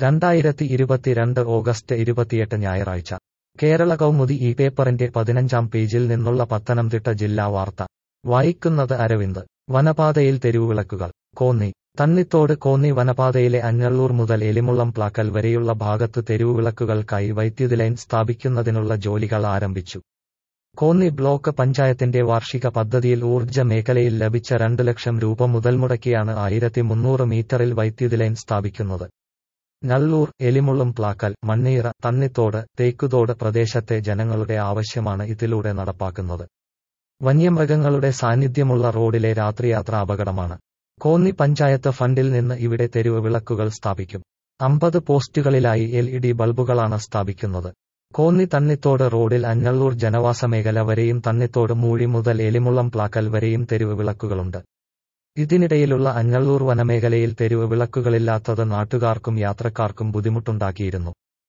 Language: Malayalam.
രണ്ടായിരത്തി ഇരുപത്തിരണ്ട് ഓഗസ്റ്റ് ഇരുപത്തിയെട്ട് ഞായറാഴ്ച കേരള കൗമുദി ഈ പേപ്പറിന്റെ പതിനഞ്ചാം പേജിൽ നിന്നുള്ള പത്തനംതിട്ട ജില്ലാ വാർത്ത വായിക്കുന്നത് അരവിന്ദ് വനപാതയിൽ തെരുവുവിളക്കുകൾ കോന്നി തന്നിത്തോട് കോന്നി വനപാതയിലെ അഞ്ഞള്ളൂർ മുതൽ എലിമുള്ളം പ്ലാക്കൽ വരെയുള്ള ഭാഗത്ത് തെരുവുവിളക്കുകൾക്കായി വൈദ്യുതി ലൈൻ സ്ഥാപിക്കുന്നതിനുള്ള ജോലികൾ ആരംഭിച്ചു കോന്നി ബ്ലോക്ക് പഞ്ചായത്തിന്റെ വാർഷിക പദ്ധതിയിൽ ഊർജ്ജ മേഖലയിൽ ലഭിച്ച രണ്ട് ലക്ഷം രൂപ മുതൽ മുടക്കിയാണ് ആയിരത്തി മുന്നൂറ് മീറ്ററിൽ വൈദ്യുതി ലൈൻ സ്ഥാപിക്കുന്നത് നള്ളൂർ എലിമുള്ളും പ്ലാക്കൽ മണ്ണീറ തന്നിത്തോട് തേക്കുതോട് പ്രദേശത്തെ ജനങ്ങളുടെ ആവശ്യമാണ് ഇതിലൂടെ നടപ്പാക്കുന്നത് വന്യമൃഗങ്ങളുടെ സാന്നിധ്യമുള്ള റോഡിലെ രാത്രിയാത്ര അപകടമാണ് കോന്നി പഞ്ചായത്ത് ഫണ്ടിൽ നിന്ന് ഇവിടെ തെരുവ് വിളക്കുകൾ സ്ഥാപിക്കും അമ്പത് പോസ്റ്റുകളിലായി എൽ ഇ ഡി ബൾബുകളാണ് സ്ഥാപിക്കുന്നത് കോന്നി തന്നിത്തോട് റോഡിൽ അഞ്ഞള്ളൂർ ജനവാസ മേഖല വരെയും തന്നിത്തോട് മൂഴി മുതൽ എലിമുള്ളം പ്ലാക്കൽ വരെയും തെരുവ് വിളക്കുകളുണ്ട് ഇതിനിടയിലുള്ള അഞ്ഞള്ളൂർ വനമേഖലയിൽ തെരുവ് വിളക്കുകളില്ലാത്തത് നാട്ടുകാർക്കും യാത്രക്കാർക്കും ബുദ്ധിമുട്ടുണ്ടാക്കിയിരുന്നു